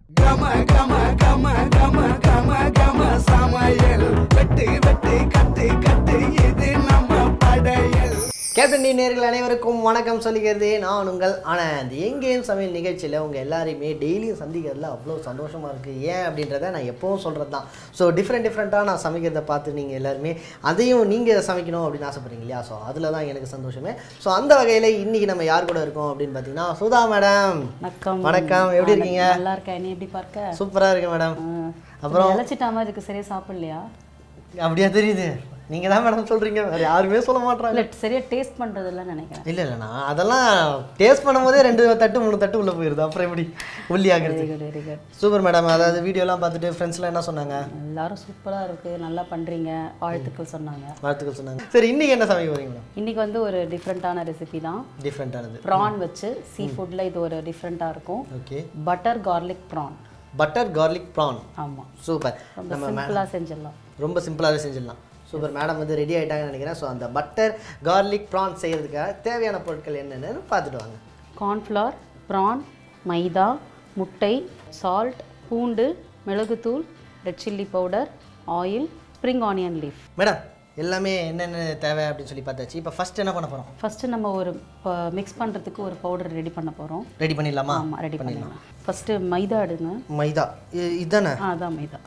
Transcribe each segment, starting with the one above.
கம கம கம கம கம கம சமையல் வெட்டு வெட்டு கட்டு கட்டு இது நம்ம படையல் கேப்டன் டி நேர்கள் அனைவருக்கும் வணக்கம் சொல்லிக்கிறது நான் உங்கள் ஆனந்த் எங்கேயும் சமையல் நிகழ்ச்சியில் உங்கள் எல்லாரையுமே டெய்லியும் சந்திக்கிறதுல அவ்வளோ சந்தோஷமாக இருக்குது ஏன் அப்படின்றத நான் எப்பவும் சொல்கிறது தான் ஸோ டிஃப்ரெண்ட் டிஃப்ரெண்ட்டாக நான் சமைக்கிறத பார்த்து நீங்கள் எல்லாருமே அதையும் நீங்கள் சமைக்கணும் அப்படின்னு ஆசைப்படுறீங்க இல்லையா ஸோ அதில் தான் எனக்கு சந்தோஷமே ஸோ அந்த வகையில் இன்றைக்கி நம்ம யார் கூட இருக்கோம் அப்படின்னு பார்த்தீங்கன்னா சுதா மேடம் வணக்கம் வணக்கம் எப்படி இருக்கீங்க நல்லா இருக்கேன் நீ எப்படி பார்க்க சூப்பராக இருக்கு மேடம் அப்புறம் அப்புறம் இழைச்சிட்ட மாதிரி இருக்கு சரியா சாப்பிடலையா அப்படியா தெரியுது நீங்கள் தான் மேடம் சொல்கிறீங்க வேறு யாருமே சொல்ல மாட்றாங்க இல்ல சரியா டேஸ்ட் பண்றதெல்லாம் நினைக்கிறேன் இல்லை இல்லை நான் அதெல்லாம் டேஸ்ட் பண்ணும்போதே ரெண்டு தட்டு மூணு தட்டு உள்ளே போயிருது அப்புறம் எப்படி உள்ளி ஆகிறது very good very good super madam அதாவது வீடியோலாம் பார்த்துட்டு ஃப்ரெண்ட்ஸ்லாம் என்ன சொன்னாங்க எல்லாரும் சூப்பரா இருக்கு நல்லா பண்றீங்க வாழ்த்துக்கள் சொன்னாங்க வாழ்த்துக்கள் சொன்னாங்க சரி இன்னைக்கு என்ன சமைக்க போறீங்க மேடம் இன்னைக்கு வந்து ஒரு டிஃப்ரெண்ட்டான ரெசிபி தான் டிஃப்ரெண்ட்டானது ப்ரான் வச்சு சீ ஃபுட்ல இது ஒரு டிஃப்ரெண்ட்டாக இருக்கும் okay butter garlic prawn butter garlic prawn ஆமா சூப்பர் ரொம்ப சிம்பிளா செஞ்சிடலாம் ரொம்ப சிம்பிளாகவே செஞ்சிடலாம் சூப்பர் மேடம் வந்து ரெடி ஆகிட்டாங்கன்னு நினைக்கிறேன் ஸோ அந்த பட்டர் கார்லிக் ப்ரான் செய்யறதுக்காக தேவையான பொருட்கள் என்னென்னு பார்த்துட்டு வாங்க கார்ன்ஃப்ளவர் ப்ரான் மைதா முட்டை சால்ட் பூண்டு மிளகுத்தூள் red chilli powder oil spring onion leaf madam எல்லாமே என்னென்ன தேவை அப்படின்னு சொல்லி பார்த்தாச்சு இப்போ ஃபர்ஸ்ட் என்ன பண்ண போகிறோம் ஃபஸ்ட்டு நம்ம ஒரு மிக்ஸ் பண்ணுறதுக்கு ஒரு பவுடர் ரெடி பண்ண போகிறோம் ரெடி பண்ணிடலாமா ஆமாம் ரெடி பண்ணிடலாம் ஃபஸ்ட்டு மைதா எடுங்க மைதா இ- இதுதானே ஆ அதான் மைதா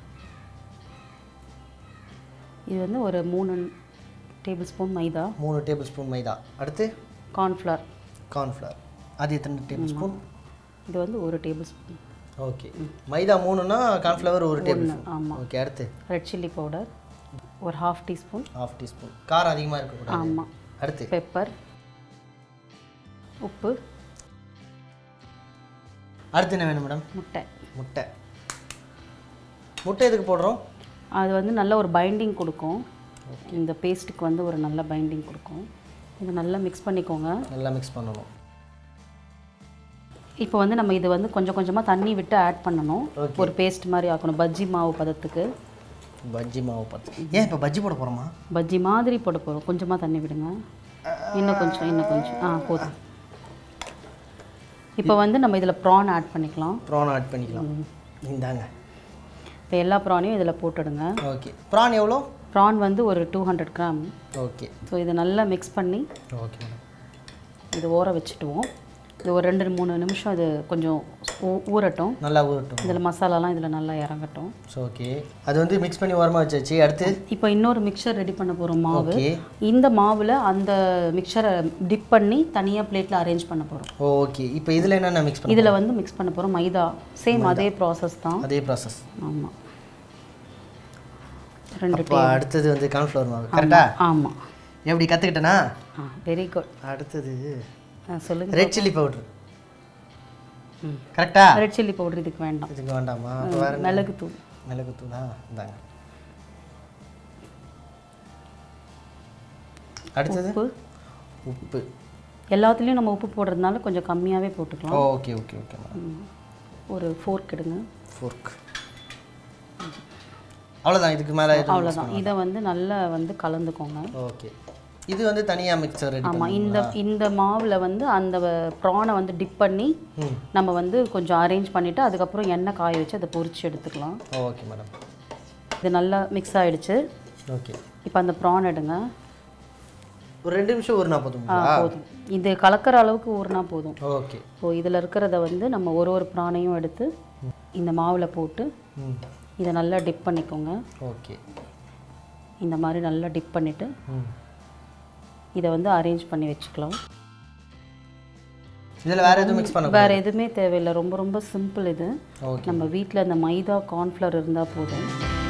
இது வந்து ஒரு மூணு டேபிள் ஸ்பூன் மைதா மூணு டேபிள் ஸ்பூன் மைதா அடுத்து கார்ன்ஃப்ளவர் கார்ன்ஃப்ளவர் அது எத்தனை டேபிள் ஸ்பூன் இது வந்து ஒரு டேபிள் ஸ்பூன் ஓகே மைதா மூணுன்னா கார்ன்ஃப்ளவர் ஒரு டேபிள் ஸ்பூன் ஆமாம் ஓகே அடுத்து ரெட் சில்லி பவுடர் ஒரு ஹாஃப் டீஸ்பூன் ஹாஃப் டீஸ்பூன் காரம் அதிகமாக இருக்கக்கூடாது ஆமாம் அடுத்து பெப்பர் உப்பு அடுத்து என்ன வேணும் மேடம் முட்டை முட்டை முட்டை எதுக்கு போடுறோம் அது வந்து நல்ல ஒரு பைண்டிங் கொடுக்கும் இந்த பேஸ்ட்டுக்கு வந்து ஒரு நல்ல பைண்டிங் கொடுக்கும் இதை நல்லா மிக்ஸ் பண்ணிக்கோங்க நல்லா மிக்ஸ் பண்ணணும் இப்போ வந்து நம்ம இது வந்து கொஞ்சம் கொஞ்சமாக தண்ணி விட்டு ஆட் பண்ணணும் Okay. ஒரு பேஸ்ட் மாதிரி ஆக்கணும் பஜ்ஜி மாவு பதத்துக்கு பஜ்ஜி மாவு பார்த்து ஏன் இப்போ பஜ்ஜி போட போகிறோமா பஜ்ஜி மாதிரி போட போகிறோம் கொஞ்சமாக தண்ணி விடுங்க இன்னும் கொஞ்சம் இன்னும் கொஞ்சம் ஆ போதும் இப்போ வந்து நம்ம இதில் ப்ரான் ஆட் பண்ணிக்கலாம் ப்ரான் ஆட் பண்ணிக்கலாம் இந்தாங்க இப்போ எல்லா ப்ரானையும் இதில் போட்டுடுங்க ஓகே ப்ரான் எவ்வளோ ப்ரான் வந்து ஒரு two hundred gram okay so இதை நல்லா மிக்ஸ் பண்ணி ஓகே மேடம் இது ஊற வச்சுட்டுவோம் இது ஒரு ரெண்டு மூணு நிமிஷம் இது கொஞ்சம் ஊ- ஊறட்டும் நல்லா ஊறட்டும் இதில் மசாலாலாம் இதில் நல்லா இறங்கட்டும் ஸோ ஓகே அது வந்து மிக்ஸ் பண்ணி ஓரமாக வச்சாச்சு அடுத்து இப்போ இன்னொரு மிக்சர் ரெடி பண்ண போகிறோம் மாவு ஓகே இந்த மாவில் அந்த மிக்சரை டிப் பண்ணி தனியாக பிளேட்டில் அரேஞ்ச் பண்ண போகிறோம் ஓகே இப்போ இதில் என்னென்ன மிக்ஸ் பண்ண இதில் வந்து மிக்ஸ் பண்ண போகிறோம் மைதா சேம் அதே ப்ராசஸ் தான் அதே ப்ராசஸ் ஆமாம் ரெண்டு அப்போ அடுத்தது வந்து கார்ன்ஃப்ளவர் மாவு கரெக்டா ஆமாம் எப்படி கற்றுக்கிட்டேனா ஆ வெரி குட் அடுத்தது சொல்லுங்கள் ரெட் சில்லி பவுடர் ம். கரெக்டா ரெட் சில்லி பவுடர் இதுக்கு வேண்டாம் இதுக்கு வேண்டாமா அப்போ வேற என்ன? மிளகுத்தூள் மிளகுத்தூளா இந்தாங்க அடுத்தது உப்பு உப்பு எல்லாத்துலேயும் நம்ம உப்பு போடுறதுனால கொஞ்சம் கம்மியாகவே போட்டுக்கலாம் ஓகே ஓகே ஓகே ம். ஒரு ஃபோர்க் எடுங்க ஃபோர்க் அவ்வளோதான் இதுக்கு மேலே அவ்வளோதான் இதை வந்து நல்லா வந்து கலந்துக்கோங்க ஓகே இது வந்து தனியாக மிக்சர் ரெடி ஆமாம் இந்த இந்த மாவில் வந்து அந்த ப்ரானை வந்து டிப் பண்ணி ம் நம்ம வந்து கொஞ்சம் அரேஞ்ச் பண்ணிவிட்டு அதுக்கப்புறம் எண்ணெய் காய வச்சு அதை பொரிச்சு எடுத்துக்கலாம் ஓகே மேடம் இது நல்லா மிக்ஸ் ஆயிடுச்சு ஓகே இப்போ அந்த ப்ரான் எடுங்க ஒரு ரெண்டு நிமிஷம் ஊறினா போதும் ஆ போதும் இது கலக்கிற அளவுக்கு ஊறினா போதும் ஓகே ஸோ இதில் இருக்கிறத வந்து நம்ம ஒரு ஒரு ப்ரானையும் எடுத்து இந்த மாவில் போட்டு ம் இதை நல்லா டிப் பண்ணிக்கோங்க ஓகே இந்த மாதிரி நல்லா டிப் பண்ணிவிட்டு ம் இதை வந்து அரேஞ்ச் பண்ணி வச்சுக்கலாம் இதில் வேறு எதுவும் மிக்ஸ் பண்ண வேறு எதுவுமே தேவையில்லை ரொம்ப ரொம்ப சிம்பிள் இது ஓகே நம்ம வீட்டில் இந்த மைதா கார்ன்ஃப்ளவர் இருந்தால் போதும்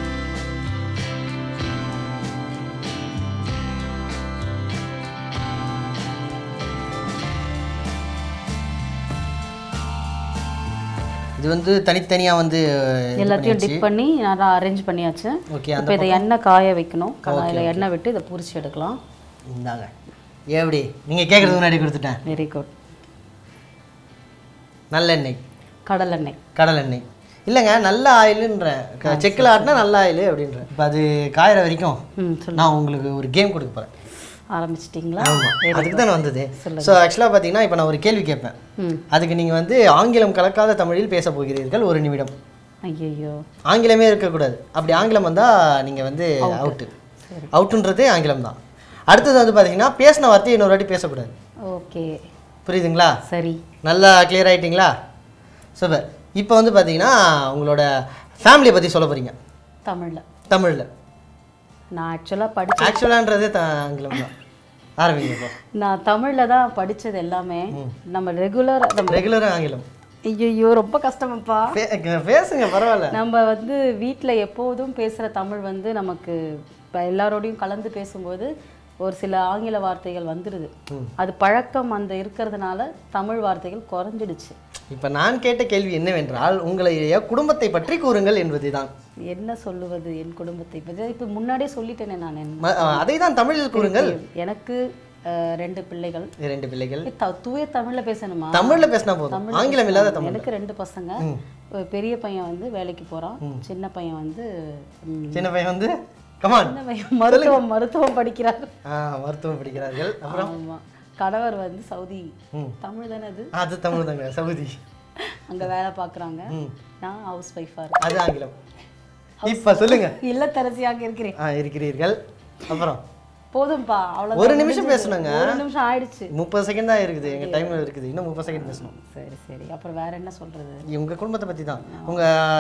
இது வந்து தனித்தனியாக வந்து எல்லாத்தையும் டிப் பண்ணி நல்லா அரேஞ்ச் பண்ணியாச்சு ஓகே இப்போ இதை எண்ணெய் காய வைக்கணும் கடாயில் எண்ணெய் விட்டு இதை பொரிச்சு எடுக்கலாம் இந்தாங்க எப்படி நீங்கள் கேட்குறதுக்கு முன்னாடி கொடுத்துட்டேன் வெரி குட் நல்லெண்ணெய் கடலெண்ணெய் கடலெண்ணெய் இல்லைங்க நல்ல ஆயிலுன்றேன் க- செக்கில் ஆட்டினா நல்ல ஆயில் அப்படின்றேன் இப்போ அது காயிற வரைக்கும் ம் சொல்லு நான் உங்களுக்கு ஒரு கேம் கொடுக்க போகிறேன் ஆரம்பிச்சிட்டிங்களா ஆமா அதுக்கு தான் வந்தது சொல்லுங்க. ஸோ ஆக்சுவலாக பார்த்தீங்கன்னா இப்போ நான் ஒரு கேள்வி கேட்பேன் ம் அதுக்கு நீங்கள் வந்து ஆங்கிலம் கலக்காத தமிழில் பேச போகிறீர்கள் ஒரு நிமிடம் ஐயோ ஆங்கிலமே இருக்கக்கூடாது அப்படி ஆங்கிலம் வந்தால் நீங்கள் வந்து அவுட்டு அவுட்டுன்றதே ஆங்கிலம் தான் அடுத்தது வந்து பார்த்தீங்கன்னா பேசின வார்த்தையை இன்னொரு வாட்டி பேசக்கூடாது ஓகே புரியுதுங்களா சரி நல்லா கிளியர் ஆயிட்டீங்களா சூப்பர் இப்போ வந்து பார்த்தீங்கன்னா உங்களோட ஃபேமிலியை பற்றி சொல்ல போகிறீங்க தமிழில் தமிழில் நான் ஆக்சுவலாக படிச்ச ஆக்சுவலான்றதே த ஆங்கிலம் தான் ஆரம்பிங்க இப்போ நான் தமிழில் தான் படித்தது எல்லாமே நம்ம ரெகுலர் நம்ம ரெகுலராக ஆங்கிலம் ஐயோ ரொம்ப கஷ்டமாப்பா பே- பேசுங்க பரவாயில்ல நம்ம வந்து வீட்டில் எப்போதும் பேசுகிற தமிழ் வந்து நமக்கு இப்போ எல்லாரோடையும் கலந்து பேசும்போது ஒரு சில ஆங்கில வார்த்தைகள் வந்துடுது அது பழக்கம் அந்த இருக்கிறதுனால தமிழ் வார்த்தைகள் குறைஞ்சிடுச்சு இப்போ நான் கேட்ட கேள்வி என்னவென்றால் உங்களுடைய குடும்பத்தை பற்றி கூறுங்கள் என்பதுதான் என்ன சொல்லுவது என் குடும்பத்தை பற்றி இப்போ முன்னாடியே சொல்லிட்டேனே நான் என் ம- அதை தான் தமிழில் கூறுங்கள் எனக்கு அஹ், ரெண்டு பிள்ளைகள் இரண்டு பிள்ளைகள் ஏய், த- தூய தமிழில் பேசணுமா தமிழ்ல பேசினா போதும் ஆங்கிலம் இல்லாத தமிழ் எனக்கு ரெண்டு பசங்க ஒரு பெரிய பையன் வந்து வேலைக்கு போகிறான் சின்ன பையன் வந்து ம், சின்ன பையன் வந்து கமான் சின்ன பையன் மருத்துவம் மருத்துவம் படிக்கிறார் மருத்துவம் படிக்கிறார்கள் அப்புறம் ஆமா கணவர் வந்து சவுதி ம். தமிழ் தானே அது அது தமிழ் தாங்க சவுதி அங்க வேலை பார்க்குறாங்க ம். நான் ஹவுஸ் ஒய்ஃபாக இருக்கேன் அது ஆங்கிலம் இப்போ சொல்லுங்க இல்லத்தரசியாக இருக்கிறேன் ஆ இருக்கிறீர்கள் அப்புறம் போதும்பா அவ்வளோ ஒரு நிமிஷம் பேசணுங்க ஒரு நிமிஷம் ஆயிடுச்சு முப்பது செகண்ட் தான் இருக்குது எங்க டைம் இருக்குது இன்னும் முப்பது செகண்ட் பேசணும் சரி சரி அப்புறம் வேற என்ன சொல்றது உங்க குடும்பத்தை பத்தி தான் உங்க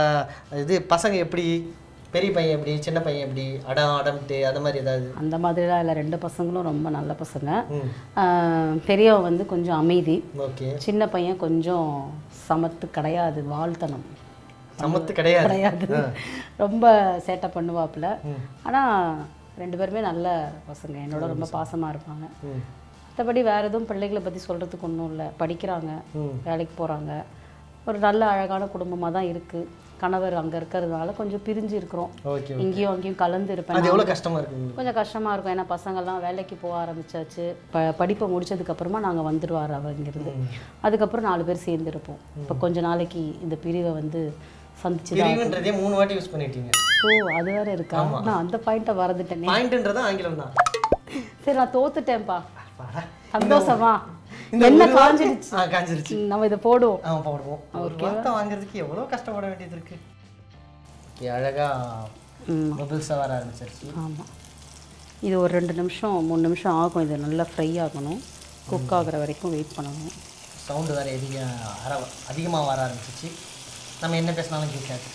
இது பசங்க எப்படி பெரிய பையன் எப்படி சின்ன பையன் எப்படி அடம் அடம்ட்டு அது மாதிரி ஏதாவது அந்த மாதிரிலாம் இல்லை ரெண்டு பசங்களும் ரொம்ப நல்ல பசங்க ம் ஆஹ் பெரியவன் வந்து கொஞ்சம் அமைதி ஓகே சின்ன பையன் கொஞ்சம் சமத்து கிடையாது வாழ்த்தனம் சமத்து கிடையாது கிடையாது ரொம்ப சேட்டை பண்ணுவாப்புல ஆனா ரெண்டு பேருமே நல்ல பசங்க என்னோட ரொம்ப பாசமா இருப்பாங்க ம் மற்றபடி வேற எதுவும் பிள்ளைகளை பத்தி சொல்றதுக்கு ஒன்றும் இல்லை படிக்கிறாங்க ம். வேலைக்கு போறாங்க ஒரு நல்ல அழகான குடும்பமா தான் இருக்கு கணவர் அங்க இருக்கிறதுனால கொஞ்சம் பிரிஞ்சு இருக்கிறோம் ஓகே இங்கேயும் அங்கேயும் கலந்து இருப்பேன் அது எவ்வளவு கஷ்டமா இருக்கு உங்களுக்கு கொஞ்சம் கஷ்டமா இருக்கும் ஏன்னா பசங்கள்லாம் வேலைக்கு போக ஆரம்பிச்சாச்சு ப படிப்பை முடிச்சதுக்கு அப்புறமா நாங்க வந்துடுவார் அவங்கிருந்து அதுக்கப்புறம் நாலு பேர் சேர்ந்து இருப்போம் இப்போ கொஞ்ச நாளைக்கு இந்த பிரிவை வந்து சந்திச்சு தான் பிரிவுன்றதே மூணு வாட்டி யூஸ் பண்ணிட்டீங்க ஓ அது வேற இருக்கா நான் அந்த பாயிண்ட்டை மறந்துட்டேனே பாயிண்ட்ன்றது ஆங்கிலம் தான் சரி நான் தோத்துட்டேன்ப்பா பாரா. சந்தோஷமா இந்த என்ன ஒரு வார்த்தை- காஞ்சிடுச்சு ஆ காஞ்சிருச்சு ம், நம்ம இதை போடுவோம் ஆ போடுவோம் ஒரு வார்த்தை வாங்குறதுக்கு எவ்வளவு கஷ்டப்பட வேண்டியது இருக்கு ஓகே அழகா ம் பபிள்ஸாக வர ஆரம்பிச்சிருச்சு ஆமாம் இது ஒரு ரெண்டு நிமிஷம் மூணு நிமிஷம் ஆகும் இது நல்லா ஃப்ரை ஆகணும் குக் ஆகுற வரைக்கும் வெயிட் பண்ணணும் சவுண்டு வேறு அதிக அர அதிகமாக வர ஆரம்பிச்சிச்சு நம்ம என்ன பேசினாலும் கேட்காது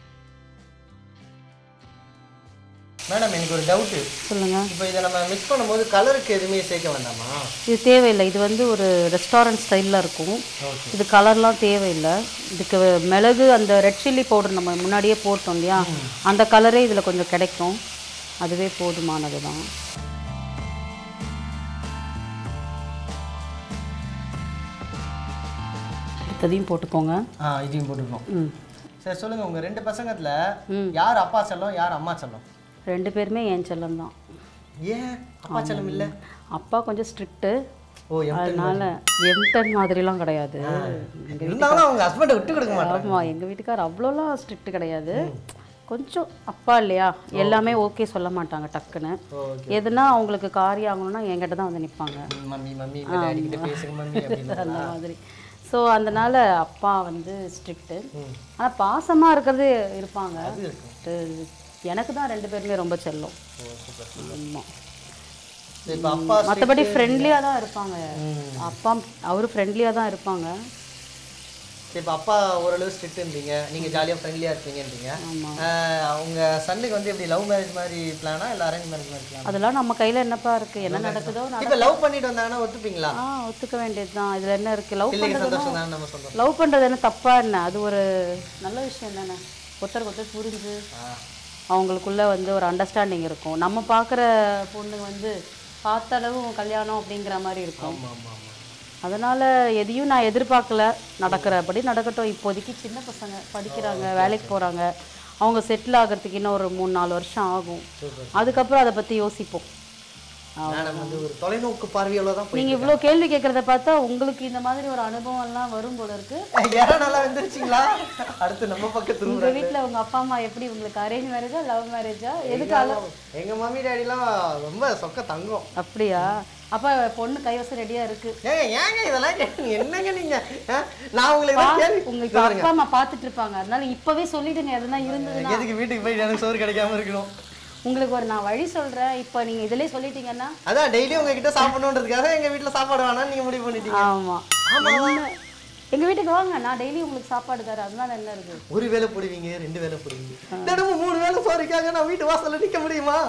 மேடம் எனக்கு ஒரு டவுட்டு சொல்லுங்க இப்போ இதை நம்ம மிக்ஸ் பண்ணும்போது கலருக்கு எதுவுமே சேர்க்க வேண்டாமா இது தேவையில்லை இது வந்து ஒரு ரெஸ்டாரண்ட் ஸ்டைலில் இருக்கும் ஓகே இது கலர்லாம் தேவையில்லை இதுக்கு மிளகு அந்த ரெட் சில்லி பவுடர் நம்ம முன்னாடியே போட்டோம் இல்லையா அந்த கலரே இதில் கொஞ்சம் கிடைக்கும் அதுவே போதுமானது தான் அடுத்ததையும் போட்டுக்கோங்க ஆ இதையும் போட்டுக்கணும் ம் சரி சொல்லுங்கள் உங்கள் ரெண்டு பசங்கத்துல யார் அப்பா செல்லம் யார் அம்மா செல்லம் ரெண்டு பேருமே என் செல்லம் தான் ஏன் அப்பா செல்லம் இல்லை அப்பா கொஞ்சம் ஸ்ட்ரிக்ட்டு ஓ எம் அதனால எம்டன் மாதிரிலாம் கிடையாது இருந்தாலும் அவங்க ஹஸ்பண்டை விட்டு கொடுக்க மாட்டாங்க ஆமாம் எங்கள் வீட்டுக்கார் அவ்வளோலாம் ஸ்ட்ரிக்ட் கிடையாது கொஞ்சம் அப்பா இல்லையா எல்லாமே ஓகே சொல்ல மாட்டாங்க டக்குன்னு ஓகே எதுனா அவங்களுக்கு காரியம் ஆகணும்னா என்கிட்ட தான் வந்து நிற்பாங்க மம்மி மம்மி டாடி கிட்ட பேசுங்க மம்மி அப்படின்னு அந்த மாதிரி ஸோ அதனால அப்பா வந்து ஸ்ட்ரிக்ட்டு ஆனால் பாசமாக இருக்கிறது இருப்பாங்க இது- எனக்கு தான் ரெண்டு பேருமே ரொம்ப செல்லம் ஆமாம் இப்போ அப்பா மற்றபடி ஃப்ரெண்ட்லியாக தான் இருப்பாங்க அப்பா அவர் ஃப்ரெண்ட்லியாக தான் இருப்பாங்க சரி இப்போ அப்பா ஓரளவு ஸ்ட்ரிக்ட் இருந்தீங்க நீங்கள் ஜாலியாக ஃப்ரெண்ட்லியாக இருப்பீங்கன்றீங்க ஆஹ் அவங்க சன்னுக்கு வந்து எப்படி லவ் மேரேஜ் மாதிரி பிளானா இல்லை அரேஞ்ச் மேரேஜ் மாதிரி பிளானா அதெல்லாம் நம்ம கையில் என்னப்பா இருக்குது என்ன நடக்குதோ நட- இப்போ லவ் பண்ணிட்டு வந்தாங்கன்னா ஒத்துப்பீங்களா ஆ ஒத்துக்க வேண்டியது தான் இதில் என்ன இருக்குது லவ் பிள்ளைக்கு பண்ணுறது சந்தோஷம் தான் நம்ம சொல்கிறோம் லவ் பண்ணுறது என்ன தப்பா என்ன அது ஒரு நல்ல விஷயம் தானே ஒருத்தருக்கு ஒருத்தர் புரிஞ்சு அவங்களுக்குள்ள வந்து ஒரு அண்டர்ஸ்டாண்டிங் இருக்கும் நம்ம பார்க்குற பொண்ணு வந்து பார்த்த அளவு கல்யாணம் அப்படிங்கிற மாதிரி இருக்கும் ஆமாம் ஆமாம் ஆமாம் அதனால் எதையும் நான் எதிர்பார்க்கல நடக்கிறபடி நடக்கட்டும் இப்போதைக்கு சின்ன பசங்க படிக்கிறாங்க வேலைக்கு போகிறாங்க அவங்க செட்டில் ஆகிறதுக்கு இன்னும் ஒரு மூணு நாலு வருஷம் ஆகும் அதுக்கப்புறம் அதை பற்றி யோசிப்போம் மேடம் வந்து ஒரு தொலைநோக்கு பார்வையோட தான் போய் நீங்க இவ்வளோ கேள்வி கேட்கறத பார்த்தா உங்களுக்கு இந்த மாதிரி ஒரு அனுபவம் எல்லாம் வரும் போல இருக்கு யாரா நல்லா வந்துருச்சுங்களா அடுத்து நம்ம பக்கத்து உங்க வீட்ல உங்க அப்பா அம்மா எப்படி உங்களுக்கு அரேஞ்ச் மேரேஜா லவ் மேரேஜா எதுக்காக எங்க மம்மி டாடிலாம் ரொம்ப சொக்க தங்கம் அப்படியா அப்ப பொண்ணு கைவசம் ரெடியா இருக்கு ஏங்க ஏங்க இதெல்லாம் கேட்டீங்க? என்னங்க நீங்க ஆ? நான் உங்களுக்கு தான் கேள்வி உங்க இதோ இப்ப பாருங்க. அப்பா அம்மா பாத்துட்டு இருப்பாங்க அதனால இப்பவே சொல்லிடுங்க எதனா இருந்ததுன்னா எதுக்கு வீட்டுக்கு போய் எனக்கு சோறு கிடைக்காம இருக்கணும் உங்களுக்கு ஒரு நான் வழி சொல்றேன் இப்போ நீங்க இதுலயே சொல்லிட்டீங்கன்னா அதான் டெய்லி உங்ககிட்ட சாப்பிடணுன்றதுக்காக எங்க வீட்ல சாப்பாடு வேணாம்னு நீங்க முடிவு பண்ணிட்டீங்க ஆமா என்ன- எங்க வீட்டுக்கு வாங்க நான் டெய்லி உங்களுக்கு சாப்பாடு தரேன் அதனால என்ன இருக்கு ஒரு வேளை போடுவீங்க ரெண்டு வேளை போடுவீங்க தினமும் மூணு வேளை சோறுக்காக நான் வீட்டு வாசல்ல நிக்க முடியுமா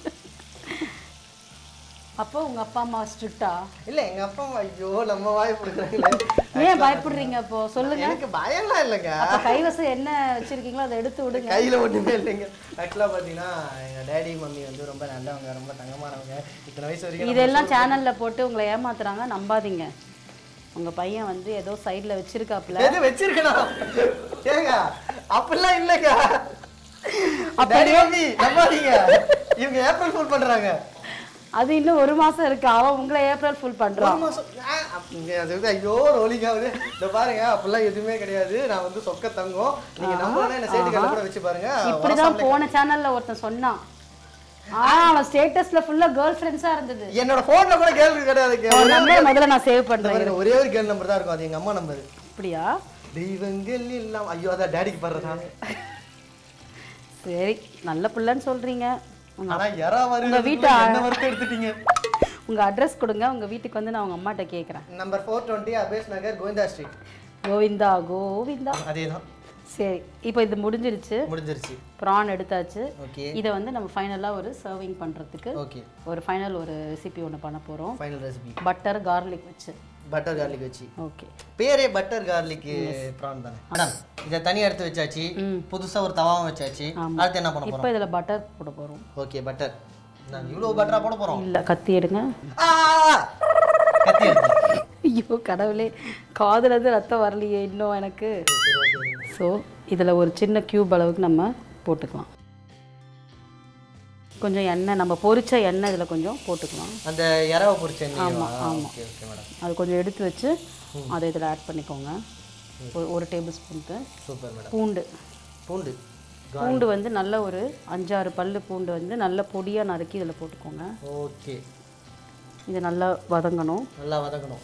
அப்போ உங்க அப்பா அம்மா ஸ்ட்ரிக்டா இல்ல எங்க அப்பா அம்மா ஐயோ நம்ம வாய் கொடுக்குறாங்களே ஏன் பயப்படுறீங்க இப்போ சொல்லுங்க எனக்கு பயம்லாம் இல்லைங்க அப்ப கைவசம் என்ன வச்சிருக்கீங்களோ அதை எடுத்து விடுங்க கையில ஒண்ணுமே இல்லைங்க ஆக்சுவலா பாத்தீங்கன்னா எங்க டேடி மம்மி வந்து ரொம்ப நல்லவங்க ரொம்ப தங்கமானவங்க இத்தனை வயசு வரைக்கும் நம்ம இதெல்லாம் சேனல்ல போட்டு உங்களை ஏமாத்துறாங்க நம்பாதீங்க உங்க பையன் வந்து ஏதோ சைடுல வச்சிருக்காப்ல எது வச்சிருக்கணும் ஏங்க அப்படிலாம் இல்லைங்க அப்ப டேடி மம்மி நம்பாதீங்க இவங்க ஏப்ரல் ஃபுல் பண்றாங்க அது இன்னும் ஒரு மாசம் இருக்கு அவன் உங்களை ஏப்ரல் ஃபுல் ஒரு பண்றான் மாசம் ஆ, அப்படிங்க அது வந்து ஐயோ ரோலிங் ஆகுது இந்த பாருங்க அப்படிலாம் எதுவுமே கிடையாது நான் வந்து சொக்க தங்கம் நீங்க நம்பலன்னா என்ன சேர்த்து கூட வச்சு பாருங்க இப்படிதான் போன சேனல்ல ஒருத்தன் சொன்னான் ஆ அவன் ஸ்டேட்டஸ்ல ஃபுல்லா கேர்ள் ஃப்ரெண்ட்ஸா இருந்தது என்னோட போன்ல கூட கேள்வி கிடையாதுங்க அவன் நம்பர் முதல்ல நான் சேவ் இந்த பண்றேன் பாருங்க, ஒரே ஒரு கேள் நம்பர் தான் இருக்கும் அது எங்க அம்மா நம்பர் அப்படியா தெய்வங்கள் எல்லாம் ஐயோ அதான் டேடிக்கு பாடுறதா சரி நல்ல பிள்ளைன்னு சொல்றீங்க உங்க ஆனா யாரா வருது உங்க வீட்டு என்ன வரைக்கும் எடுத்துட்டீங்க உங்க அட்ரஸ் கொடுங்க உங்க வீட்டுக்கு வந்து நான் உங்க அம்மாட்ட கேக்குறேன் நம்பர் ஃபோர் டுவெண்ட்டி அபேஸ் நகர் கோவிந்தா ஸ்ட்ரீட் கோவிந்தா கோவிந்தா அதே தான் சரி இப்போ இது முடிஞ்சிருச்சு முடிஞ்சிருச்சு ப்ரான் எடுத்தாச்சு ஓகே இதை வந்து நம்ம ஃபைனலாக ஒரு சர்விங் பண்ணுறதுக்கு ஓகே ஒரு ஃபைனல் ஒரு ரெசிபி ஒன்று பண்ண போகிறோம் ஃபைனல் ரெசிபி பட்டர் கார்லிக் வச்சு பட்டர் கார்லிக் வச்சு ஓகே பேரே பட்டர் கார்லிக் ப்ரான் தானே மேடம் இதை தனியா எடுத்து வச்சாச்சு புதுசா ஒரு தவாவும் வச்சாச்சு அடுத்து என்ன பண்ண போறோம் இப்போ இதில் பட்டர் போட போகிறோம் ஓகே பட்டர் நான் இவ்வளவு பட்டரா போட போறோம் இல்லை கத்தி எடுங்க ஆ! கத்தி எடுத்து ஐயோ கடவுளே காதுல இருந்து ரத்தம் வரலையே இன்னும் எனக்கு ஸோ இதில் ஒரு சின்ன கியூப் அளவுக்கு நம்ம போட்டுக்கலாம் கொஞ்சம் எண்ணெய் நம்ம பொரிச்ச எண்ணெய் இதில் கொஞ்சம் போட்டுக்கலாம் அந்த இறவை பொரிச்ச ஆமா, ஆமா. ஓகே ஓகே மேடம் அது கொஞ்சம் எடுத்து வச்சு அதை இதில் ஆட் பண்ணிக்கோங்க ஒரு ஒரு டேபிள் ஸ்பூனுக்கு சூப்பர் மேடம் பூண்டு பூண்டு பூண்டு வந்து நல்ல ஒரு அஞ்சாறு பல்லு பூண்டு வந்து நல்ல பொடியாக நறுக்கி இதில் போட்டுக்கோங்க ஓகே இது நல்லா வதங்கணும் நல்லா வதக்கணும்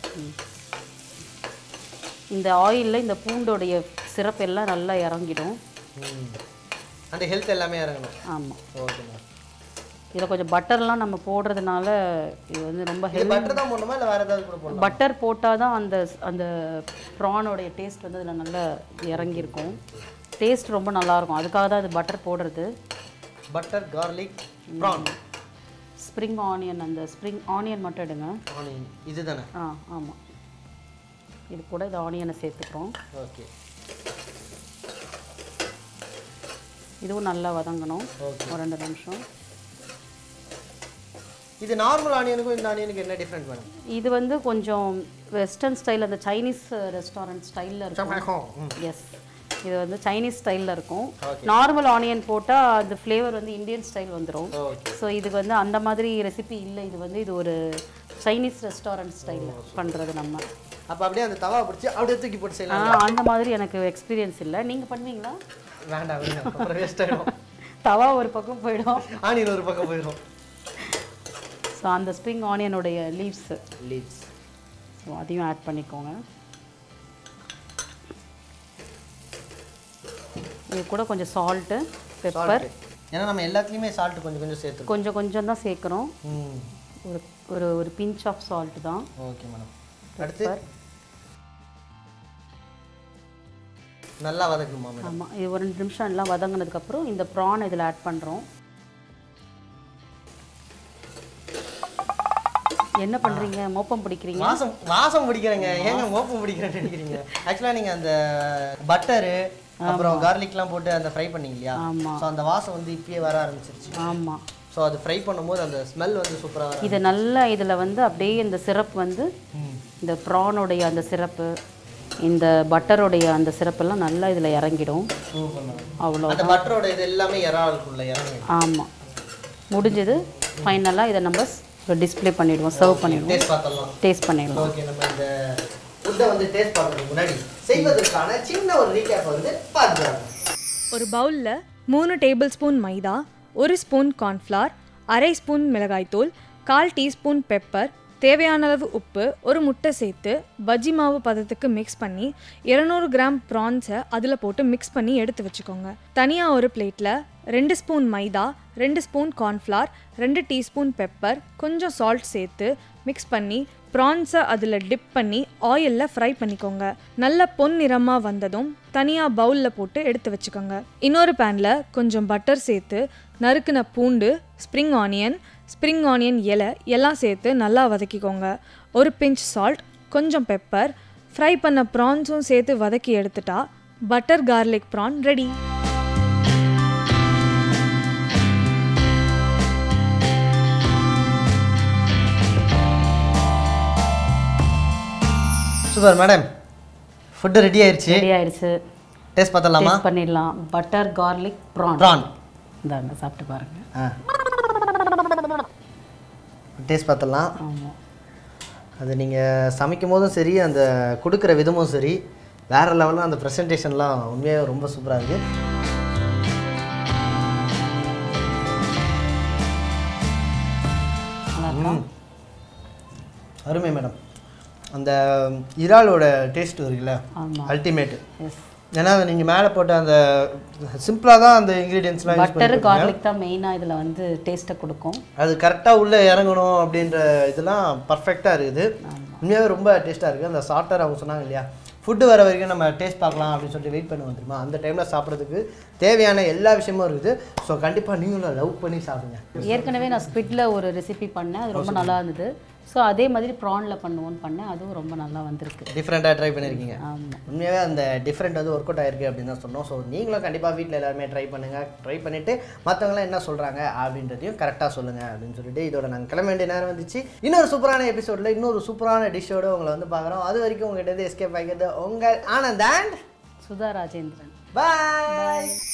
இந்த ஆயிலில் இந்த பூண்டோடைய சிறப்பு எல்லாம் நல்லா இறங்கிடும் ம். அந்த ஹெல்த் எல்லாமே இறங்கணும் ஆமாம் ஓகே மேடம் இதில் கொஞ்சம் பட்டர்லாம் நம்ம போடுறதுனால இது வந்து ரொம்ப இது பட்டர் தான் போடணுமா இல்லை வேற ஏதாவது கூட போடணும் பட்டர் போட்டால் தான் அந்த அந்த ப்ரானோடைய டேஸ்ட் வந்து அதில் நல்லா இறங்கியிருக்கும் டேஸ்ட் ரொம்ப நல்லாயிருக்கும் அதுக்காக தான் இது பட்டர் போடுறது butter garlic prawn spring onion அந்த ஸ்ப்ரிங் ஆனியன் மட்டும் எடுங்க ஆனியன் இதுதானே ஆ ஆமாம் இது கூட இது ஆனியனை சேர்த்துக்கிறோம் ஓகே இதுவும் நல்லா வதங்கணும் Okay. ஒரு ரெண்டு நிமிஷம் இது நார்மல் ஆனியனுக்கும் இந்த ஆனியனுக்கு என்ன டிஃப்ரெண்ட் மேடம் இது வந்து கொஞ்சம் வெஸ்டர்ன் ஸ்டைல் அந்த சைனீஸ் ரெஸ்டாரண்ட் ஸ்டைலில் இருக்கும் எஸ் இது வந்து சைனீஸ் ஸ்டைலில் இருக்கும் நார்மல் ஆனியன் போட்டால் அந்த ஃப்ளேவர் வந்து இந்தியன் ஸ்டைல் வந்துடும் ஓகே ஸோ இதுக்கு வந்து அந்த மாதிரி ரெசிபி இல்லை இது வந்து இது ஒரு சைனீஸ் ரெஸ்டாரண்ட் ஸ்டைலில் பண்ணுறது நம்ம அப்போ அப்படியே அந்த தவா பிடிச்சி அப்படியே தூக்கி போட்டு ஆ, செய்யலாம் அந்த மாதிரி எனக்கு எக்ஸ்பீரியன்ஸ் இல்லை நீங்கள் பண்ணுவீங்களா வேண்டாம் விடுங்க அப்புறம் வேஸ்ட் ஆகிடும் தவா ஒரு பக்கம் போயிடும் ஆனியன் ஒரு பக்கம் போயிடும் ஸோ அந்த ஸ்ப்ரிங் ஆனியனுடைய லீவ்ஸு லீவ்ஸ் ஸோ அதையும் ஆட் பண்ணிக்கோங்க இது கூட கொஞ்சம் சால்ட்டு பெப்பர் ஏன்னா நம்ம எல்லாத்துலேயுமே சால்ட் கொஞ்சம் கொஞ்சம் சேர்த்துருக்கோம் கொஞ்சம் கொஞ்சம் தான் சேர்க்குறோம் ம் ஒரு ஒரு ஒரு பிஞ்ச் ஆஃப் சால்ட் தான் ஓகே மேடம் அடுத்து நல்லா வதக்கணுமா மேடம் ஆமாம் இது ஒரு ரெண்டு நிமிஷம் எல்லாம் வதங்கினதுக்கப்புறம் இந்த ப்ரான் இதில் ஆட் பண்ணுறோம் என்ன பண்ணுறீங்க மோப்பம் பிடிக்கிறீங்க வாசம் வாசம் பிடிக்கிறேங்க ஏங்க மோப்பம் பிடிக்கிறேன்னு நினைக்கிறீங்க ஆக்சுவலாக நீங்கள் அந்த பட்டரு அப்புறம் கார்லிக்லாம் போட்டு அந்த ஃப்ரை பண்ணீங்க இல்லையா ஆமா. ஸோ அந்த வாசம் வந்து இப்பயே வர ஆரம்பிச்சிருச்சு ஆமாம் ஸோ அது ஃப்ரை பண்ணும்போது அந்த ஸ்மெல் வந்து சூப்பராக வர இது நல்லா இதில் வந்து அப்படியே இந்த சிரப் வந்து இந்த ப்ரானுடைய அந்த சிரப்பு இந்த பட்டருடைய அந்த சிரப்பெல்லாம் நல்லா இதில் இறங்கிடும் சூப்பர் மேடம் அவ்வளோ அந்த பட்டரோட இது எல்லாமே இறாலுக்குள்ள இறங்கி ஆமாம் முடிஞ்சது ஃபைனலாக இதை நம்ம ஸோ டிஸ்ப்ளே பண்ணிடுவோம் சர்வ் பண்ணிடுவோம் டேஸ்ட் பார்த்தலாம் டேஸ்ட் பண்ணிடலாம் ஓகே நம்ம இந்த ஃபுட்டை வந்து டேஸ்ட் பண்ணுறதுக்கு முன்னாடி செய்வதற்கான சின்ன ஒரு ரீகேப் வந்து பார்த்துக்கலாம் ஒரு பவுலில் மூணு டேபிள் ஸ்பூன் மைதா ஒரு ஸ்பூன் கார்ன்ஃப்ளவர் அரை ஸ்பூன் மிளகாய்த்தூள் கால் டீஸ்பூன் பெப்பர் தேவையான அளவு உப்பு ஒரு முட்டை சேர்த்து பஜ்ஜி மாவு பதத்துக்கு மிக்ஸ் பண்ணி 200 கிராம் ப்ரான்ஸை அதில் போட்டு மிக்ஸ் பண்ணி எடுத்து வச்சுக்கோங்க தனியாக ஒரு பிளேட்டில் ரெண்டு ஸ்பூன் மைதா ரெண்டு ஸ்பூன் கார்ன்ஃப்ளவர் ரெண்டு டீஸ்பூன் பெப்பர் கொஞ்சம் சால்ட் சேர்த்து மிக்ஸ் பண்ணி ப்ரான்ஸை அதில் டிப் பண்ணி ஆயிலில் ஃப்ரை பண்ணிக்கோங்க நல்ல பொன் நிறமாக வந்ததும் தனியாக பவுலில் போட்டு எடுத்து வச்சுக்கோங்க இன்னொரு பேனில் கொஞ்சம் பட்டர் சேர்த்து நறுக்குன பூண்டு ஸ்ப்ரிங் ஆனியன் ஸ்ப்ரிங் ஆனியன் இலை எல்லாம் சேர்த்து நல்லா வதக்கிக்கோங்க ஒரு பிஞ்ச் சால்ட் கொஞ்சம் பெப்பர் ஃப்ரை பண்ண ப்ரான்ஸும் சேர்த்து வதக்கி எடுத்துட்டா butter garlic prawn ready super madam food ready ஆயிருச்சு ரெடி ஆயிடுச்சு டேஸ்ட் பார்த்தலாமா டேஸ்ட் பண்ணிடலாம் பட்டர் கார்லிக் ப்ரான் ப்ரான் இந்தாங்க சாப்பிட்டு பாருங்க ஆ டேஸ்ட் பார்த்தலாம் ஆமாம் அது நீங்கள் சமைக்கும் போதும் சரி அந்த கொடுக்குற விதமும் சரி வேறு லெவலில் அந்த ப்ரெசன்டேஷன்லாம் உண்மையாக ரொம்ப சூப்பராக இருக்குது நல்லா இருக்கா அருமை மேடம் அந்த இறாலோட டேஸ்ட் இருக்குல்ல ஆமாம் அல்டிமேட் எஸ் ஏன்னா நீங்கள் மேலே போட்ட அந்த சிம்பிளாக தான் அந்த இன்க்ரீடியன்ஸ்லாம் யூஸ் பட்டர் பண்ணி கார்லிக் தான் மெயினாக இதில் வந்து டேஸ்ட்டை கொடுக்கும் அது கரெக்டாக உள்ளே இறங்கணும் அப்படின்ற இதெல்லாம் பர்ஃபெக்டாக இருக்குது உண்மையாகவே ரொம்ப டேஸ்ட்டாக இருக்குது அந்த சாஃப்டாக அவங்க சொன்னாங்க இல்லையா ஃபுட்டு வர வரைக்கும் நம்ம டேஸ்ட் பார்க்கலாம் அப்படின்னு சொல்லிட்டு வெயிட் பண்ணுவோம் தெரியுமா அந்த டைமில் சாப்பிட்றதுக்கு தேவையான எல்லா விஷயமும் இருக்குது ஸோ கண்டிப்பாக நீங்களும் லவ் பண்ணி சாப்பிடுங்க ஏற்கனவே நான் ஸ்குவிட்ல ஒரு ரெசிபி பண்ணேன் அது ரொம்ப நல்லா இருந்தது ஸோ அதே மாதிரி ப்ரானில் பண்ணுவோன்னு பண்ணேன் அதுவும் ரொம்ப நல்லா வந்திருக்கு டிஃப்ரெண்ட்டாக ட்ரை பண்ணியிருக்கீங்க ஆமாம் உண்மையாகவே அந்த டிஃப்ரெண்ட் வந்து ஒர்க் அவுட் ஆயிருக்கு அப்படின்னு தான் சொன்னோம் ஸோ நீங்களும் கண்டிப்பாக வீட்டில் எல்லாருமே ட்ரை பண்ணுங்கள் ட்ரை பண்ணிவிட்டு மற்றவங்களாம் என்ன சொல்கிறாங்க அப்படின்றதையும் கரெக்டாக சொல்லுங்கள் அப்படின்னு சொல்லிட்டு இதோட நாங்கள் கிளம்ப வேண்டிய நேரம் வந்துச்சு இன்னொரு சூப்பரான எபிசோடில் இன்னொரு சூப்பரான டிஷ்ஷோட உங்களை வந்து பார்க்குறோம் அது வரைக்கும் உங்கள்கிட்ட எஸ்கேப் ஆகிக்கிறது உங்கள் ஆனந்த் அண்ட் சுதா ராஜேந்திரன் பாய்